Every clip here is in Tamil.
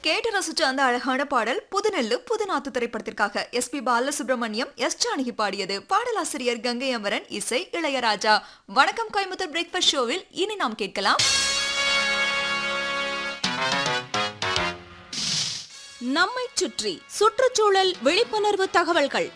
கேட்டு ரசிச்ச அந்த அழகான பாடல் புதுநெல்லு புதுநாத்து திரைப்படத்திற்காக S P Balasubramaniam S Janaki பாடியது பாடலாசிரியர் கங்கை அமரன் இசை இளையராஜா வணக்கம் கோயம்புத்தூர் பிரேக்ஃபாஸ்ட் ஷோவில் இனி நாம் கேட்கலாம் நம்மைச் சுற்றி சுற்றுச்சூழல் விழிப்புணர்வு தகவல்கள்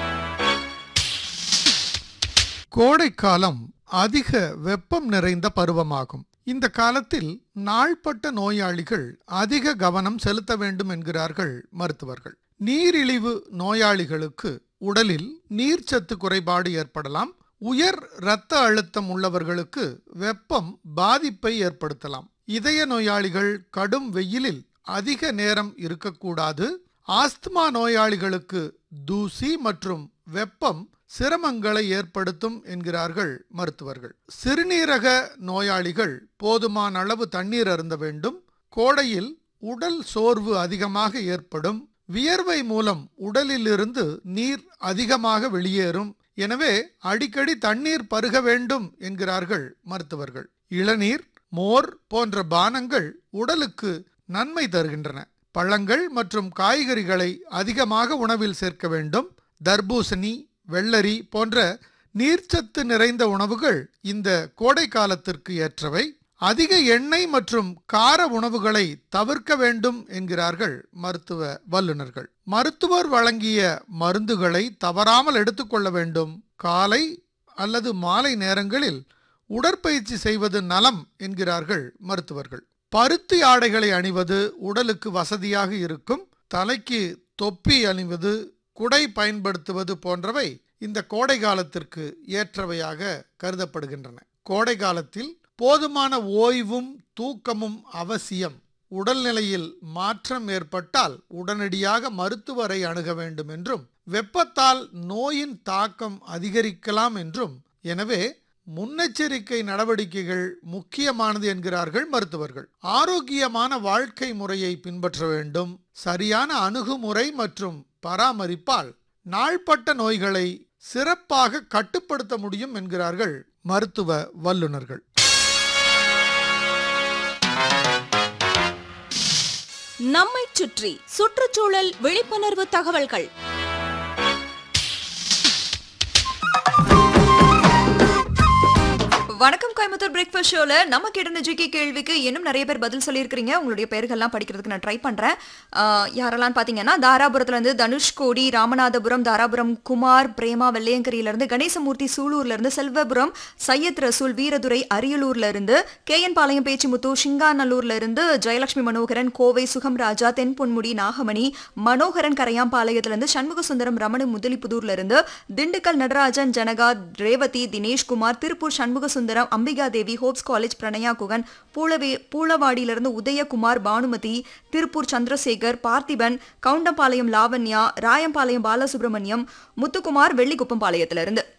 கோடைக்காலம் அதிக வெப்பம் நிறைந்த பருவமாகும் இந்த காலத்தில் நாள்பட்ட நோயாளிகள் அதிக கவனம் செலுத்த வேண்டும் என்கிறார்கள் மருத்துவர்கள் நீரிழிவு நோயாளிகளுக்கு உடலில் நீர்ச்சத்து குறைபாடு ஏற்படலாம் உயர் இரத்த அழுத்தம் உள்ளவர்களுக்கு வெப்பம் பாதிப்பை ஏற்படுத்தலாம் இதய நோயாளிகள் கடும் வெயிலில் அதிக நேரம் இருக்கக்கூடாது ஆஸ்துமா நோயாளிகளுக்கு தூசி மற்றும் வெப்பம் சிரமங்களை ஏற்படுத்தும் என்கிறார்கள் மருத்துவர்கள் சிறுநீரக நோயாளிகள் போதுமான அளவு தண்ணீர் அருந்த வேண்டும் கோடையில் உடல் சோர்வு அதிகமாக ஏற்படும் வியர்வை மூலம் உடலிலிருந்து நீர் அதிகமாக வெளியேறும் எனவே அடிக்கடி தண்ணீர் பருக வேண்டும் என்கிறார்கள் மருத்துவர்கள் இளநீர் மோர் போன்ற பானங்கள் உடலுக்கு நன்மை தருகின்றன பழங்கள் மற்றும் காய்கறிகளை அதிகமாக உணவில் சேர்க்க வேண்டும் தர்பூசணி வெள்ளரி போன்ற நீர்ச்சத்து நிறைந்த உணவுகள் இந்த கோடை காலத்திற்கு ஏற்றவை அதிக எண்ணெய் மற்றும் கார உணவுகளை தவிர்க்க வேண்டும் என்கிறார்கள் மருத்துவ வல்லுநர்கள் மருத்துவர் வழங்கிய மருந்துகளை தவறாமல் எடுத்துக்கொள்ள வேண்டும் காலை அல்லது மாலை நேரங்களில் உடற்பயிற்சி செய்வது நலம் என்கிறார்கள் மருத்துவர்கள் பருத்தி ஆடைகளை அணிவது உடலுக்கு வசதியாக இருக்கும் தலைக்கு தொப்பி அணிவது குடை பயன்படுத்துவது போன்றவை இந்த கோடை காலத்திற்கு ஏற்றவையாக கருதப்படுகின்றன கோடை காலத்தில் போதுமான ஓய்வும் தூக்கமும் அவசியம் உடல்நிலையில் மாற்றம் ஏற்பட்டால் உடனடியாக மருத்துவரை அணுக வேண்டும் என்றும் வெப்பத்தால் நோயின் தாக்கம் அதிகரிக்கலாம் என்றும் எனவே முன்னெச்சரிக்கை நடவடிக்கைகள் முக்கியமானது என்கிறார்கள் மருத்துவர்கள் ஆரோக்கியமான வாழ்க்கை முறையை பின்பற்ற வேண்டும் சரியான அணுகுமுறை மற்றும் பராமரிப்பால் நாள்பட்ட நோய்களை சிறப்பாக கட்டுப்படுத்த முடியும் என்கிறார்கள் மருத்துவ வல்லுநர்கள் நம்மைச் சுற்றி சுற்றுச்சூழல் விழிப்புணர்வு தகவல்கள் வணக்கம் கோயம்புத்தூர் பிரேக்ஃபாஸ்ட் ஷோல நம்ம கேட்ட ஜிகே கேள்விக்கு இன்னும் நிறைய பேர் பதில் சொல்லியிருக்கிறீங்க உங்களுடைய பெயர்கள்லாம் படிக்கிறதுக்கு நான் ட்ரை பண்றேன் ஆஹ் யாரெல்லாம் பாத்தீங்கன்னா தாராபுரத்துல இருந்து தனுஷ் கோடி ராமநாதபுரம் தாராபுரம் குமார் பிரேமா வெள்ளையங்கரியில இருந்து கணேசமூர்த்தி சூலூர்ல இருந்து செல்வபுரம் சையத் ரசூல் வீரதுரை அரியலூர்ல இருந்து கே என் பாளையம் பேச்சிமுத்து சிங்காநல்லூர்ல இருந்து ஜெயலட்சுமி மனோகரன் கோவை சுகம் ராஜா தென்பொன்முடி நாகமணி மனோகரன் கரையாம்பாளையத்துல இருந்து சண்முக சுந்தரம் ரமணு முதலிப்புதூர்ல இருந்து திண்டுக்கல் நடராஜன் ஜனகா ரேவதி தினேஷ்குமார் திருப்பூர் சண்முக சுந்தரம் அம்பிகா தேவி ஹோப்ஸ் காலேஜ் பிரணயா குகன் பூலவே பூலவாடியிலிருந்து உதயகுமார் பானுமதி திருப்பூர் சந்திரசேகர் பார்த்திபன் கவுண்டம்பாளையம் லாவண்யா ராயம்பாளையம் பாலசுப்ரமணியம் முத்துக்குமார் வெள்ளிக்குப்பம் பாளையத்திலிருந்து